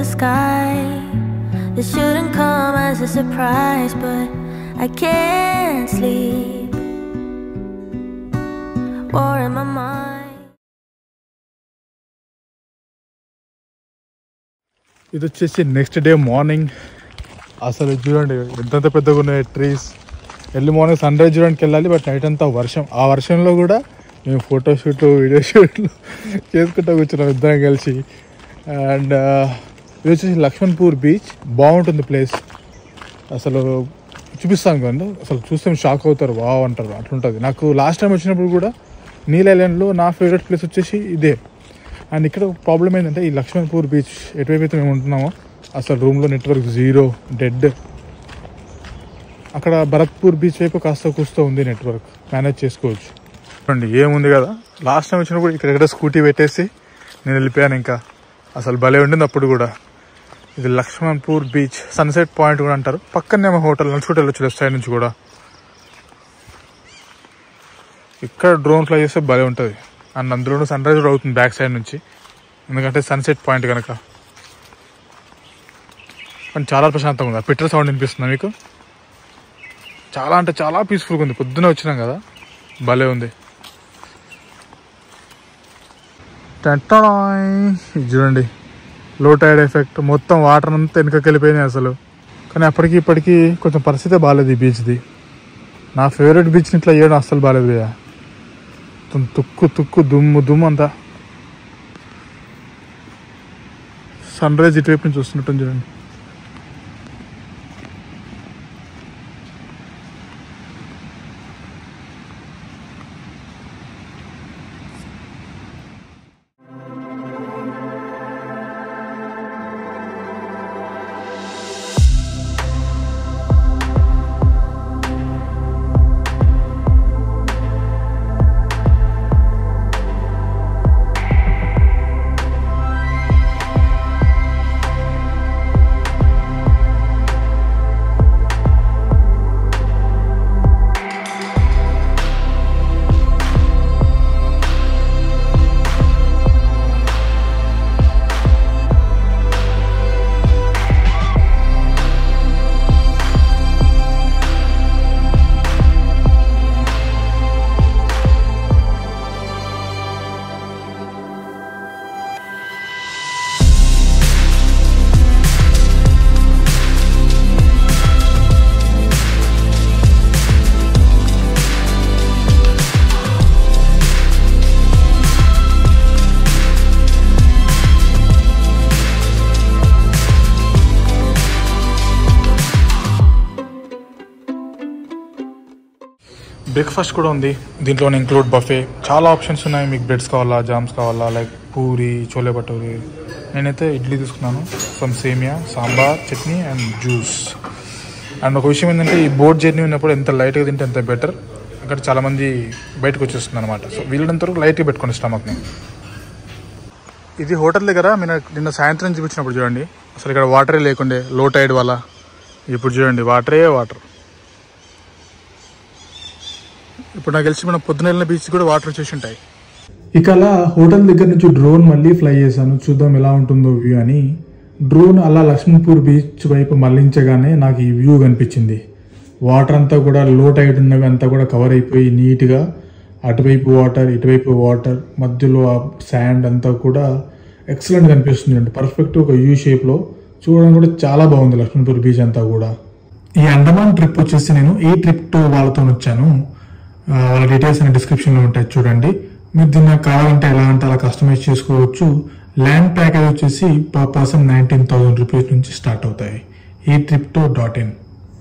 the sky. This shouldn't come as a surprise, but I can't sleep. War in my mind. ఇది వచ్చేసి next day morning అసలు చూడండి ఎంతంత పెద్దగా ఉన్నాయి trees early morning sunrise చూడడానికి వెళ్ళాలి బట్ నైట్ అంతా వర్షం ఆ వర్షంలో కూడా మేము ఫోటో షూట్లు వీడియో షూట్లు చేసుకుంటూ కూర్చున్నాం ఇద్దరం కలిసి అండ్ ఇది వచ్చేసి లక్ష్మణ్పూర్ బీచ్ బాగుంటుంది ప్లేస్ అసలు చూపిస్తాను కదండి అసలు చూస్తే మీరు షాక్ అవుతారు వావ్ అంటారు అట్లుంటుంది నాకు లాస్ట్ టైం వచ్చినప్పుడు కూడా నీల్ ఐలాండ్లో నా ఫేవరెట్ ప్లేస్ వచ్చేసి ఇదే అండ్ ఇక్కడ ప్రాబ్లం ఏంటంటే ఈ లక్ష్మణ్పూర్ బీచ్ ఎటువైపు అయితే మేము ఉంటున్నామో అసలు రూమ్లో నెట్వర్క్ జీరో డెడ్ అక్కడ భరత్పూర్ బీచ్ వైపు కాస్త కూస్తూ ఉంది నెట్వర్క్ మేనేజ్ చేసుకోవచ్చు చూడండి ఏముంది కదా లాస్ట్ టైం వచ్చినప్పుడు ఇక్కడ ఎక్కడ స్కూటీ పెట్టేసి నేను వెళ్ళిపోయాను ఇంకా అసలు భలే ఉండింది అప్పుడు కూడా ఇది లక్ష్మణ్పూర్ బీచ్ సన్సెట్ పాయింట్ కూడా అంటారు పక్కనే మా హోటల్ నడుచుకుంటూ వెళ్ళొచ్చు లెఫ్ట్ సైడ్ నుంచి కూడా ఇక్కడ డ్రోన్ ఫ్లై చేస్తే భలే ఉంటుంది అండ్ అందులోనూ సన్ రైజ్ కూడా అవుతుంది బ్యాక్ సైడ్ నుంచి ఎందుకంటే సన్సెట్ పాయింట్ కనుక కానీ చాలా ప్రశాంతంగా ఉంది ఆ పిట్టర్ సౌండ్ వినిపిస్తుందా మీకు చాలా అంటే చాలా పీస్ఫుల్గా ఉంది పొద్దున వచ్చినాం కదా భలే ఉంది టెంటాయ్. ఇది చూడండి లో టైడ్ ఎఫెక్ట్ మొత్తం వాటర్ అంతా వెనకకి వెళ్ళిపోయినాయి అసలు కానీ అప్పటికి ఇప్పటికి కొంచెం పరిస్థితే బాగాలేదు ఈ బీచ్ది నా ఫేవరెట్ బీచ్ని ఇట్లా చేయడం అస్సలు బాగాలేదు భయ్యా మొత్తం తుక్కు తుక్కు దుమ్ము దుమ్ము అంతా సన్ రైజ్ ఇటువైపు నుంచి వస్తున్నట్టు చూడండి బ్రేక్ఫాస్ట్ కూడా ఉంది దీంట్లోనే ఇంక్లూడ్ బఫే చాలా ఆప్షన్స్ ఉన్నాయి మీకు బ్రెడ్స్ కావాలా జామ్స్ కావాలా లైక్ పూరి చోలే భటూరి నేనైతే ఇడ్లీ తీసుకున్నాను some semiya sambar chutney and juice and ఒక విషయం ఏంటంటే ఈ బోట్ జర్నీ ఉన్నప్పుడు ఎంత లైట్గా తింటే అంత బెటర్ అక్కడ చాలామంది బయటకు వచ్చేస్తుంది అనమాట సో వీళ్ళంత వరకు లైట్గా పెట్టుకోండి స్టమక్ని ఇది హోటల్ దగ్గర నేను నిన్న సాయంత్రం చూపించినప్పుడు చూడండి అసలు ఇక్కడ వాటరే లేకుండే లో టైడ్ వల్ల ఇప్పుడు చూడండి వాటరే వాటర్ ఇప్పుడు నాకు తెలిసి మనం పొద్దున వెళ్ళిన బీచ్ కూడా వాటర్ వచ్చేసి ఉంటాయి ఇక అలా హోటల్ దగ్గర నుంచి డ్రోన్ మళ్ళీ ఫ్లై చేశాను చూద్దాం ఎలా ఉంటుందో వ్యూ అని డ్రోన్ అలా లక్ష్మీపూర్ బీచ్ వైపు మళ్లించగానే నాకు ఈ వ్యూ కనిపించింది వాటర్ అంతా కూడా లో టైడ్ ఉన్నవి అంతా కూడా కవర్ అయిపోయి నీట్గా అటువైపు వాటర్ ఇటువైపు వాటర్ మధ్యలో ఆ శాండ్ అంతా కూడా ఎక్సలెంట్ కనిపిస్తుంది అండి పర్ఫెక్ట్ ఒక యూ షేప్లో చూడడానికి కూడా చాలా బాగుంది లక్ష్మీపూర్ బీచ్ అంతా కూడా ఈ అండమాన్ ట్రిప్ వచ్చేసి నేను ఈ ట్రిప్ తో వాళ్ళతో వచ్చాను ఆ, వాళ్ళ డీటెయిల్స్ అనే డిస్క్రిప్షన్లో ఉంటాయి చూడండి మీరు దీన్ని నాకు కావాలంటే ఎలా అంటే అలా కస్టమైజ్ చేసుకోవచ్చు ల్యాండ్ ప్యాకేజ్ వచ్చేసి per person nineteen thousand rupees నుంచి స్టార్ట్ అవుతాయి ఈ ట్రిప్ తో డాట్ ఇన్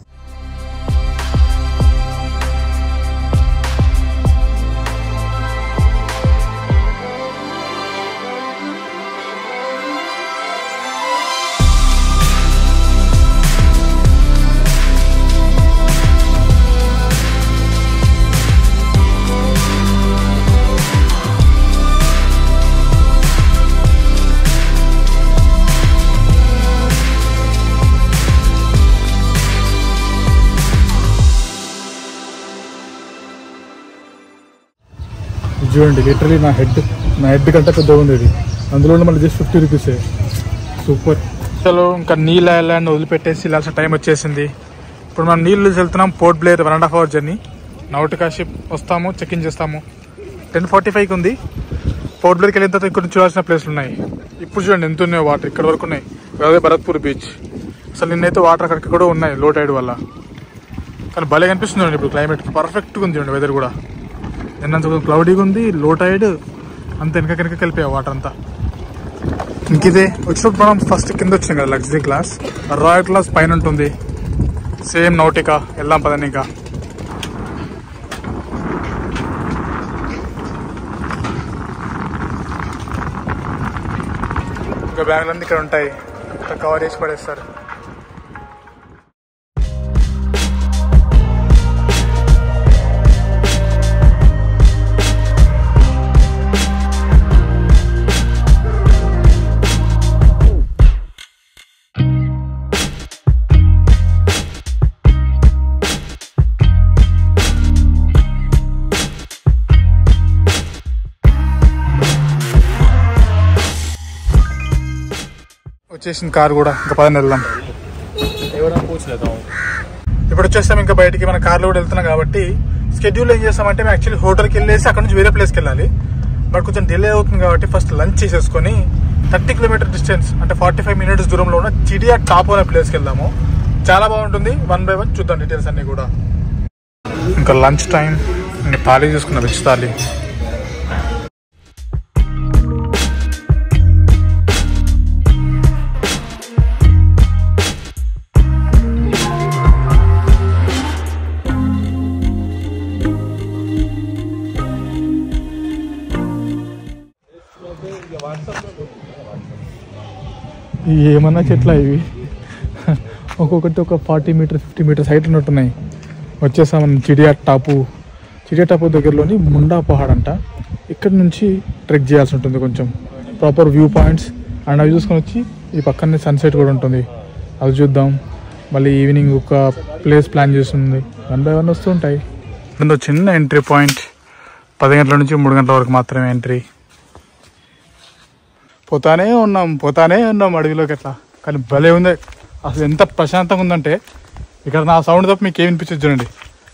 చూడండి లిటరలీ నా హెడ్ నా హెడ్ కంటే పెద్ద ఉంది ఇది అందులో మళ్ళీ జస్ట్ ఫిఫ్టీ రూపీసే సూపర్ అసలు ఇంకా నీళ్ళ ఐలాండ్ వదిలిపెట్టేసి వెళ్ళాల్సిన టైం వచ్చేసింది ఇప్పుడు మనం నీళ్ళు వెళ్తున్నాం Port Blair one and half hour journey Nautika ship వస్తాము చెక్ ఇన్ చేస్తాము టెన్ ఫార్టీ ఫైవ్కి ఉంది పోర్ట్ బ్లేర్కి వెళ్ళిన తర్వాత ఇక్కడ చూడాల్సిన ప్లేస్లు ఉన్నాయి ఇప్పుడు చూడండి ఎంత ఉన్నాయో వాటర్ ఇక్కడ వరకు ఉన్నాయి అదే భరత్పూర్ బీచ్ అసలు నిన్నైతే వాటర్ అక్కడికి కూడా ఉన్నాయి లో టైడ్ వల్ల కానీ భలే కనిపిస్తుంది చూడండి ఇప్పుడు క్లైమేట్ పర్ఫెక్ట్గా ఉంది చూడండి వెదర్ కూడా నిన్నంత క్లౌడీగా ఉంది లో టైడ్ అంత వెనక వెనక కలిపే వాటర్ అంతా ఇంకిదే వచ్చినప్పుడు మనం ఫస్ట్ కింద వచ్చినాం కదా లగ్జరీ క్లాస్ రాయల్ క్లాస్ పైన ఉంటుంది సేమ్ నౌటికా వెళ్దాం పదండి ఇంకా ఇంకా బ్యాగులన్నీ ఇక్కడ ఉంటాయి ఇక్కడ కవర్ చేసి పడేస్తారు వచ్చేసింది కార్ కూడా ఇంకా పదని వెళ్దాం ఎవరైనా పూछ लेता हूँ ఇప్పుడు వచ్చేస్తాం ఇంకా బయటికి మన కార్లో కూడా వెళ్తున్నాం కాబట్టి స్కెడ్యూల్ ఏం చేస్తామంటే మేము యాక్చువల్లీ హోటల్కి వెళ్ళేసి అక్కడ నుంచి వేరే ప్లేస్కి వెళ్ళాలి బట్ కొంచెం డిలే అవుతుంది కాబట్టి ఫస్ట్ లంచ్ చేసేసుకొని థర్టీ కిలోమీటర్ డిస్టెన్స్ అంటే ఫార్టీ ఫైవ్ మినిట్స్ దూరంలో ఉన్న చిడియా టాప్ అనే ప్లేస్కి వెళ్దాము చాలా బాగుంటుంది వన్ బై వన్ చూద్దాం డీటెయిల్స్ అన్ని కూడా ఇంకా లంచ్ టైం ఇంకా థాలీ చూసుకున్నా వెజ్ థాలీ ఏమన్నా చెట్ల ఇవి ఒక్కొక్కటి ఒక forty meter fifty meters height ఉన్నట్టున్నాయి వచ్చేసాం మనం చిడియా టాపు చిడియా టాపు దగ్గరలోని ముండా పహాడ్ అంట ఇక్కడ నుంచి ట్రెక్ చేయాల్సి ఉంటుంది కొంచెం ప్రాపర్ వ్యూ పాయింట్స్ అండ్ అవి చూసుకొని వచ్చి ఈ పక్కనే సన్సెట్ కూడా ఉంటుంది అది చూద్దాం మళ్ళీ ఈవినింగ్ ఒక ప్లేస్ ప్లాన్ చేస్తుంది వన్ బై వన్ వస్తుంటాయి ఇందులో చిన్న ఎంట్రీ పాయింట్ పది గంటల నుంచి మూడు గంటల వరకు మాత్రమే ఎంట్రీ పోతానే ఉన్నాం పోతానే ఉన్నాం అడవిలోకి అట్లా కానీ భలే ఉంది అసలు ఎంత ప్రశాంతంగా ఉందంటే ఇక్కడ నా సౌండ్ తప్ప మీకు ఏమి వినిపించదు చూడండి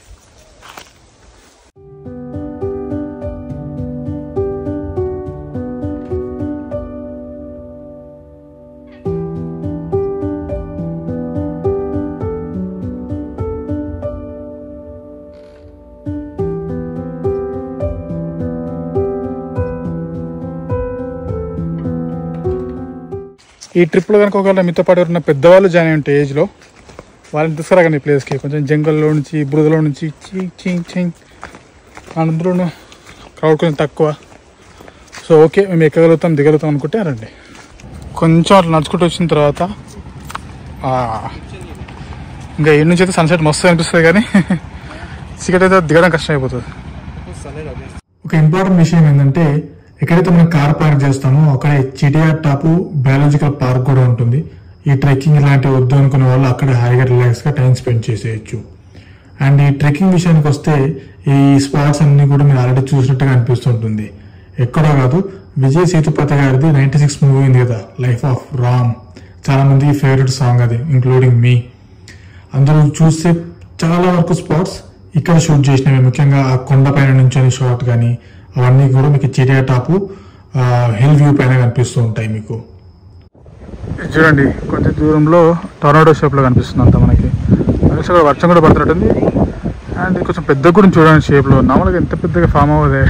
ఈ ట్రిప్లో కనుక ఒకవేళ మీతో పాటు ఎవరైనా పెద్దవాళ్ళు జాయిన్ అయి ఉంటే ఏజ్లో వాళ్ళని తీసుకురాగండి ఈ ప్లేస్కి కొంచెం జంగల్లో నుంచి బురదలో నుంచి చింగ్ చింగ్ చింగ్ అందులో క్రౌడ్ కొంచెం తక్కువ సో ఓకే మేము ఎక్కగలుగుతాం దిగలుగుతాం అనుకుంటే రండి కొంచెం అట్లా నడుచుకుంటూ వచ్చిన తర్వాత ఆ, ఇంకా ఈ నుంచి అయితే సన్సెట్ మస్తు అనిపిస్తుంది కానీ సిగరెట్ అయితే దిగడం కష్టం అయిపోతుంది ఒక ఇంపార్టెంట్ విషయం ఏంటంటే ఎక్కడైతే మనం కార్ పార్క్ చేస్తామో అక్కడే చిటియా టాపు బయాలజికల్ పార్క్ కూడా ఉంటుంది ఈ ట్రెక్కింగ్ ఇలాంటివి వద్దు అనుకునే వాళ్ళు అక్కడే హాయిగా రిలాక్స్ గా టైం స్పెండ్ చేసేయచ్చు అండ్ ఈ ట్రెక్కింగ్ విషయానికి వస్తే ఈ స్పాట్స్ అన్ని కూడా మీరు ఆల్రెడీ చూసినట్టుగా అనిపిస్తుంటుంది ఎక్కడో కాదు విజయ్ సేతుపతి గారిది నైన్టీ సిక్స్ మూవీ ఉంది కదా లైఫ్ ఆఫ్ రామ్ చాలా మంది ఫేవరెట్ సాంగ్ అది ఇంక్లూడింగ్ మీ అందరూ చూస్తే చాలా వరకు స్పాట్స్ ఇక్కడ షూట్ చేసినవి ముఖ్యంగా ఆ కొండ పైన నుంచి షాట్ కానీ అవన్నీ కూడా మీకు చిరియా టాపు హిల్ వ్యూ పైన కనిపిస్తూ ఉంటాయి మీకు చూడండి కొంచెం దూరంలో టొర్నాడో షేప్ లో కనిపిస్తుంది అంతా మనకి అనేసి కూడా వర్షం కూడా పడుతున్నట్టుంది అండ్ ఇది కొంచెం పెద్ద కూడా చూడండి షేప్ లో మామూలుగా ఎంత పెద్దగా ఫామ్ అవ్వదే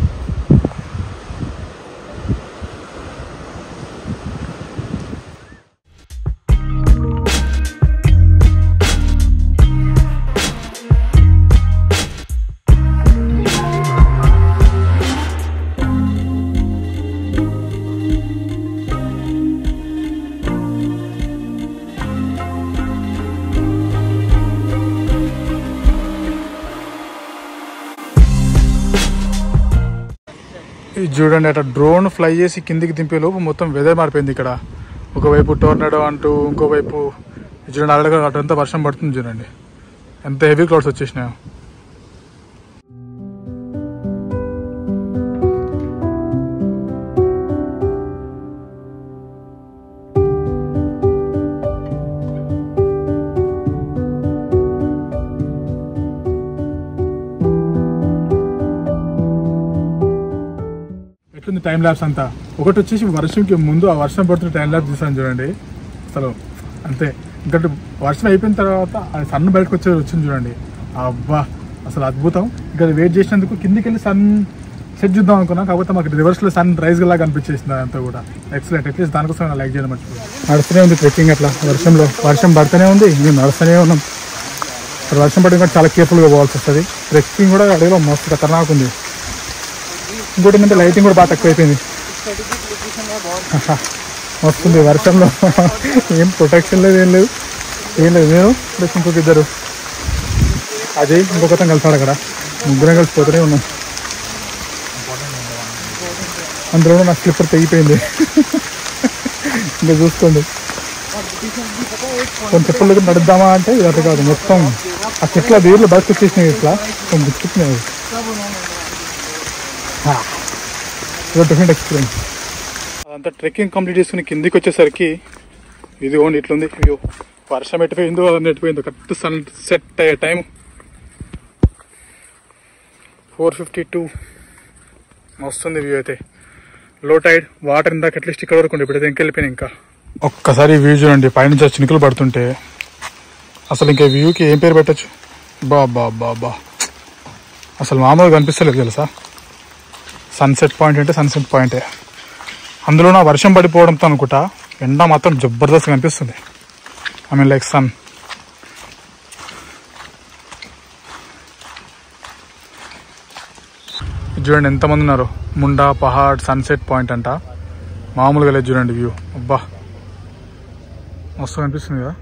ఇది చూడండి అట్లా డ్రోన్ ఫ్లై చేసి కిందికి దింపే లోపు మొత్తం వెదర్ మారిపోయింది ఇక్కడ ఒకవైపు టోర్నాడో అంటూ ఇంకోవైపు ఇది చూడండి అడగ అటంతా వర్షం పడుతుంది చూడండి ఎంత హెవీ క్లౌడ్స్ వచ్చేసినాయో అయిపోయింది టైం ల్యాబ్స్ అంతా ఒకటి వచ్చేసి వర్షంకి ముందు ఆ వర్షం పడుతున్న టైం ల్యాబ్స్ తీసాను చూడండి అసలు అంతే ఇంకటి వర్షం అయిపోయిన తర్వాత ఆ సన్ బయటకు వచ్చే వచ్చింది చూడండి అబ్బా అసలు అద్భుతం ఇంకా వెయిట్ చేసినందుకు కిందికి వెళ్ళి సన్ సెట్ చూద్దాం అనుకున్నాం కాకపోతే మాకు రివర్స్లో సన్ రైజ్ లాగా అనిపించేసింది అదంతా కూడా ఎక్సలెంట్ అట్లీస్ట్ దానికోసం నేను లైక్ చేయడం మర్చిపోయాను నడుస్తూనే ఉంది ట్రెక్కింగ్ అట్లా వర్షంలో వర్షం పడుతూనే ఉంది మేము నడుస్తూనే ఉన్నాం ఇక్కడ వర్షం పడిన కూడా చాలా కేర్ఫుల్గా పోవాల్సి వస్తుంది ట్రెక్కింగ్ కూడా అడవిలో మస్తు ఖతర్నాక్ ఉంది ఇంకోటి ఏంటంటే లైటింగ్ కూడా బాగా తక్కువ అయిపోయింది వస్తుంది వర్షంలో ఏం ప్రొటెక్షన్ లేదు ఏం లేదు ఏం లేదు నేను ప్లస్ ఇంకొక ఇద్దరు అజయ్ ఇంకొకతం కలిసాడు అక్కడ ముగ్గురం కలిసి పోతూనే ఉన్నాం అందులో నా స్లిప్పర్ తెగిపోయింది ఇంకా చూసుకోండి కొన్ని చెప్పుల దగ్గర నడుద్దామా అంటే ఇది అట్లా కాదు మొత్తం ఆ చెట్ల వేర్లు బయటకు వచ్చేసినాయి ఇట్లా కొంచెం గుర్తుకున్నాయి డిఫరెంట్ ఎక్స్పీరియన్స్ అదంతా ట్రెక్కింగ్ కంప్లీట్ చేసుకుని కిందికి వచ్చేసరికి ఇది ఓన్లీ ఇట్లుంది వ్యూ వర్షం ఎట్టిపోయిందో అదన్నీ ఎట్టిపోయిందో కరెక్ట్ సన్ సెట్ అయ్యే టైం ఫోర్ ఫిఫ్టీ టూ వస్తుంది వ్యూ అయితే లో టైడ్ వాటర్ ఇందాక అట్లీస్ట్ ఇక్కడ వరకు ఉండే ఇప్పుడైతే ఇంకెళ్ళిపోయినాయి ఇంకా ఒక్కసారి వ్యూ చూడండి పైనుంచి ఆ చినుకులు పడుతుంటే అసలు ఇంకా వ్యూకి ఏం పేరు పెట్టచ్చు బా బా బా బా అసలు మామూలుగా కనిపిస్తలేదు తెలుసా సన్సెట్ పాయింట్ అంటే సన్సెట్ పాయింటే అందులో నా వర్షం పడిపోవడంతో అనుకుంటా ఎండ మాత్రం జబర్దస్త్ కనిపిస్తుంది ఐ మీన్ లైక్ సన్ చూడండి ఎంతమంది ఉన్నారు ముండా పహాడ్ సన్సెట్ పాయింట్ అంట మామూలుగా లేదు చూడండి వ్యూ అబ్బా మస్తు కనిపిస్తుంది కదా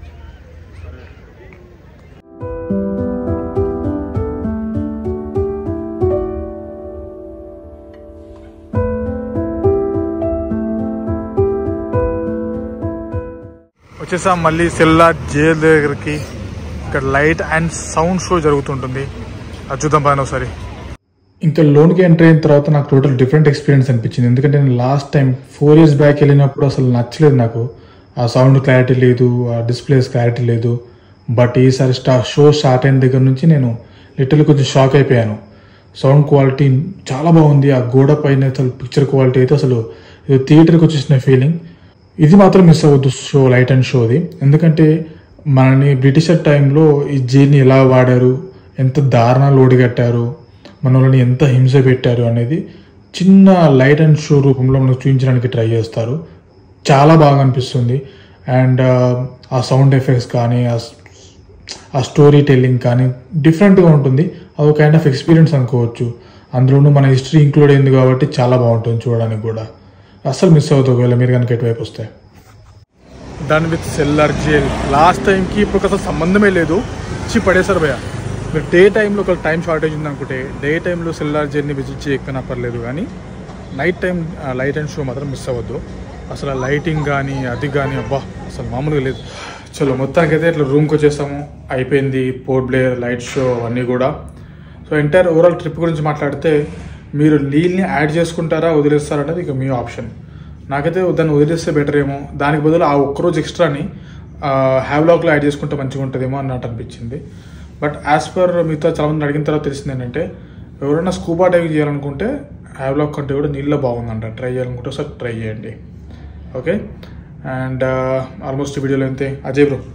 వచ్చేసాం మళ్ళీ సెల్లా జైల్ దగ్గరికి ఇక్కడ లైట్ అండ్ సౌండ్ షో జరుగుతుంటుంది అది చూద్దాం పైన ఒకసారి ఇంకా లోన్కి ఎంటర్ అయిన తర్వాత నాకు టోటల్ డిఫరెంట్ ఎక్స్పీరియన్స్ అనిపించింది ఎందుకంటే నేను last time four years back వెళ్ళినప్పుడు అసలు నచ్చలేదు నాకు ఆ సౌండ్ క్లారిటీ లేదు ఆ డిస్ప్లేస్ క్లారిటీ లేదు బట్ ఈసారి స్టా షో స్టార్ట్ అయిన దగ్గర నుంచి నేను లిటిల్ కొంచెం షాక్ అయిపోయాను సౌండ్ క్వాలిటీ చాలా బాగుంది ఆ గోడ పైన అసలు పిక్చర్ క్వాలిటీ అయితే అసలు ఇది థియేటర్కి వచ్చేసిన ఫీలింగ్ ఇది మాత్రం మిస్ అవ్వద్దు షో లైట్ అండ్ షోది ఎందుకంటే మనని బ్రిటిషర్ టైంలో ఈ జైల్ని ఎలా వాడారు ఎంత దారుణాలు ఓడిగట్టారు మనల్ని ఎంత హింస పెట్టారు అనేది చిన్న లైట్ అండ్ షో రూపంలో మనకు చూపించడానికి ట్రై చేస్తారు చాలా బాగా అనిపిస్తుంది అండ్ ఆ సౌండ్ ఎఫెక్ట్స్ కానీ ఆ ఆ స్టోరీ టెల్లింగ్ కానీ డిఫరెంట్గా ఉంటుంది అది కైండ్ ఆఫ్ ఎక్స్పీరియన్స్ అనుకోవచ్చు అందులోనూ మన హిస్టరీ ఇంక్లూడ్ అయింది కాబట్టి చాలా బాగుంటుంది చూడడానికి కూడా అస్సలు మిస్ అవుతుంది ఒకవేళ మీరు కనుక ఎటువైపు వస్తే done with cellular jail last టైంకి ఇప్పుడు అసలు సంబంధమే లేదు ఇచ్చి పడేశారు భయ మీరు డే టైంలో ఒక టైం షార్టేజ్ ఉంది అనుకుంటే డే టైంలో సెల్లార్ జైల్ని విజిట్ చేయకపోయినా పర్లేదు కానీ night time light and show మాత్రం మిస్ అవ్వద్దు అసలు ఆ లైటింగ్ కానీ అది కానీ అబ్బా అసలు మామూలుగా లేదు చలో మొత్తానికి అయితే ఇట్లా రూమ్కి వచ్చేసాము అయిపోయింది పోర్ట్ బ్లేయర్ లైట్ షో అవన్నీ కూడా సో ఎంటైర్ ఓవరాల్ ట్రిప్ గురించి మాట్లాడితే మీరు నీళ్ళని యాడ్ చేసుకుంటారా వదిలేస్తారా అనేది ఇక మీ ఆప్షన్ నాకైతే దాన్ని వదిలేస్తే బెటర్ ఏమో దానికి బదులు ఆ ఒక్కరోజు ఎక్స్ట్రాని హ్యావ్లాక్లో యాడ్ చేసుకుంటే మంచిగా ఉంటుందేమో అన్నట్టు అనిపించింది బట్ యాజ్ పర్ మిగతా చాలామంది అడిగిన తర్వాత తెలిసింది ఏంటంటే ఎవరైనా స్కూబా డైవింగ్ చేయాలనుకుంటే హ్యావ్లాక్ కంటే కూడా నీళ్ళ బాగుందంట ట్రై చేయాలనుకుంటే ఒకసారి ట్రై చేయండి ఓకే అండ్ ఆల్మోస్ట్ వీడియోలో అంతే అజయ్ బ్రో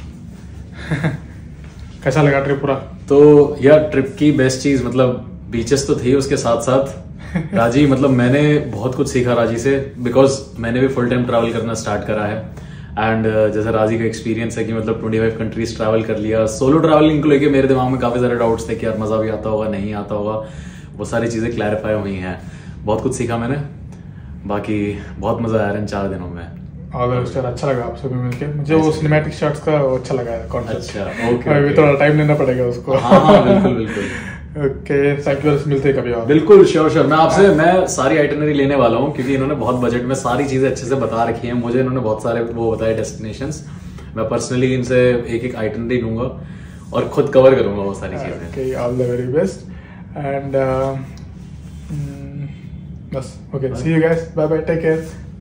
कैसा लगा ट्रिप पूरा तो यार ट्रिप की बेस्ट चीज मतलब बीचेस तो थे उसके साथ साथ राजी मतलब मैंने बहुत कुछ सीखा राजी से बिकॉज मैंने भी फुल टाइम ट्रैवल करना स्टार्ट करा है एंड जैसा राजी का एक्सपीरियंस है कि मतलब 25 कंट्रीज ट्रैवल कर लिया सोलो ट्रैवलिंग को लेके मेरे दिमाग में काफी सारे डाउट्स थे कि यार मजा भी आता होगा नहीं आता होगा वो सारी चीजें क्लैरिफाई हुई हैं बहुत कुछ सीखा मैंने बाकी बहुत मजा आया इन चार दिनों में ऑल द बेस्ट यार अच्छा लगा आपसे भी मिलके मुझे वो सिनेमैटिक शॉट्स का वो अच्छा लगा है कॉन्सेप्ट अच्छा, ओके, अभी ओके। थोड़ा टाइम लेना पड़ेगा उसको हाँ हाँ बिल्कुल बिल्कुल ओके थैंक यू मिलते हैं कभी और बिल्कुल श्योर श्योर मैं आपसे मैं सारी आइटनरी लेने वाला हूँ क्योंकि इन्होंने बहुत बजट में सारी चीजें अच्छे से बता रखी हैं मुझे इन्होंने बहुत सारे वो बताए डेस्टिनेशन मैं पर्सनली इनसे एक एक आइटनरी लूंगा और खुद कवर करूंगा वो सारी चीजें okay all the very best and uh, mm, बस okay see you guys bye bye take care